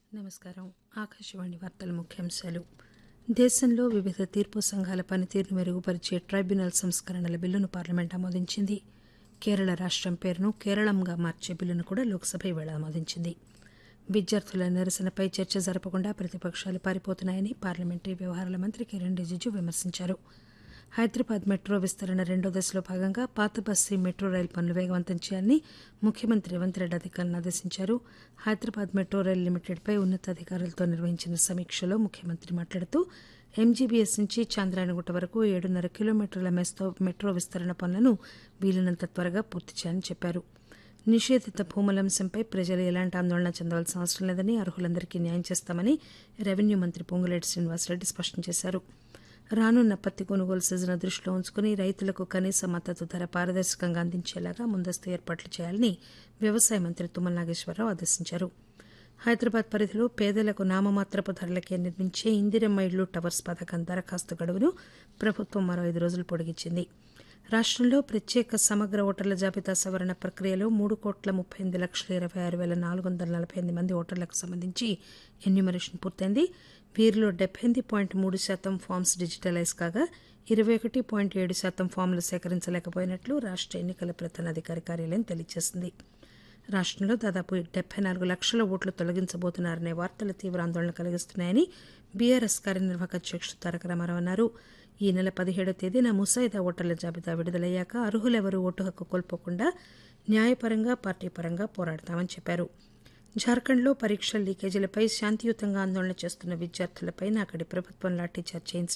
నమస్కారం ఆకాశవాణి వార్తల ముఖ్యాంశాలు దేశంలో వివిధ తీర్పు సంఘాల పనితీరును మెరుగుపరిచే ట్రైబ్యునల్ సంస్కరణల బిల్లును పార్లమెంట్ ఆమోదించింది కేరళ రాష్టం పేరును కేరళంగా మార్చే బిల్లును కూడా లోక్సభ ఈవేళ ఆమోదించింది విద్యార్థుల నిరసనపై చర్చ జరపకుండా ప్రతిపక్షాలు పారిపోతున్నాయని పార్లమెంటరీ వ్యవహారాల మంత్రి కిరణ్ రిజిజు విమర్శించారు హైదరాబాద్ మెట్రో విస్తరణ రెండో దశలో భాగంగా పాత బస్తీ మెట్రో రైలు పనులు వేగవంతం చేయాలని ముఖ్యమంత్రి రేవంత్ రెడ్డి అధికారులను ఆదేశించారు హైదరాబాద్ మెట్రో రైలు లిమిటెడ్పై ఉన్నతాధికారులతో నిర్వహించిన సమీక్షలో ముఖ్యమంత్రి మాట్లాడుతూ ఎంజీబీఎస్ నుంచి చాంద్రాయణగుట్ట వరకు ఏడున్నర కిలోమీటర్ల మెస్తో మెట్రో విస్తరణ పనులను వీలైనంత త్వరగా పూర్తి చేయాలని చెప్పారు నిషేధిత భూముల అంశంపై ప్రజలు ఎలాంటి ఆందోళన చెందవలసిన అవసరం లేదని అర్హులందరికీ న్యాయం చేస్తామని రెవెన్యూ మంత్రి పొంగులేటి శ్రీనివాసరెడ్డి స్పష్టం చేశారు రానున్న పత్తి కొనుగోలు సీజన్ దృష్టిలో ఉంచుకుని రైతులకు కనీస మద్దతు ధర పారదర్శకంగా అందించేలాగా ముందస్తు ఏర్పాట్లు చేయాలని వ్యవసాయ మంత్రి తుమ్మల నాగేశ్వరరావు ఆదేశించారు హైదరాబాద్ పరిధిలో పేదలకు నామమాత్రపు ధరలకే నిర్మించే ఇందిరమ్మ ఇళ్లు టవర్స్ పథకం దరఖాస్తు గడువును ప్రభుత్వం మరో ఐదు రోజులు పొడిగించింది రాష్టంలో ప్రత్యేక సమగ్ర ఓటర్ల జాబితా సవరణ ప్రక్రియలో మూడు కోట్ల ముప్పై ఎనిమిది లక్షల ఇరవై ఆరు వేల నాలుగు వందల నలభై ఎనిమిది మంది ఓటర్లకు సంబంధించి ఎన్యూమరేషన్ పూర్తయింది వీరిలో డెబ్బై ఎనిమిది పాయింట్ మూడు శాతం ఫామ్స్ డిజిటలైజ్ కాగా ఇరవై ఒకటి పాయింట్ ఏడు శాతం ఫామ్లు సేకరించలేకపోయినట్లు రాష్ట ఎన్నికల ప్రధానాధికారి కార్యాలయం తెలియజేసింది రాష్టంలో దాదాపు డెబ్బై నాలుగు లక్షల ఓట్లు తొలగించబోతున్నారనే వార్తలు తీవ్ర ఆందోళన కలిగిస్తున్నాయని బీఆర్ఎస్ కార్యనిర్వాహక అధ్యక్షుడు తారక రామారావు అన్నారు ఈ నెల పదిహేడో తేదీన ముసాయిదా ఓటర్ల జాబితా విడుదలయ్యాక అర్హులెవరూ ఓటు హక్కు కోల్పోకుండా న్యాయపరంగా పార్టీ పరంగా పోరాడతామని చెప్పారు జార్ఖండ్లో పరీక్షల లీకేజీలపై శాంతియుతంగా ఆందోళన చేస్తున్న విద్యార్థులపై అక్కడి ప్రభుత్వం లాఠీచార్జ్ చేయించడం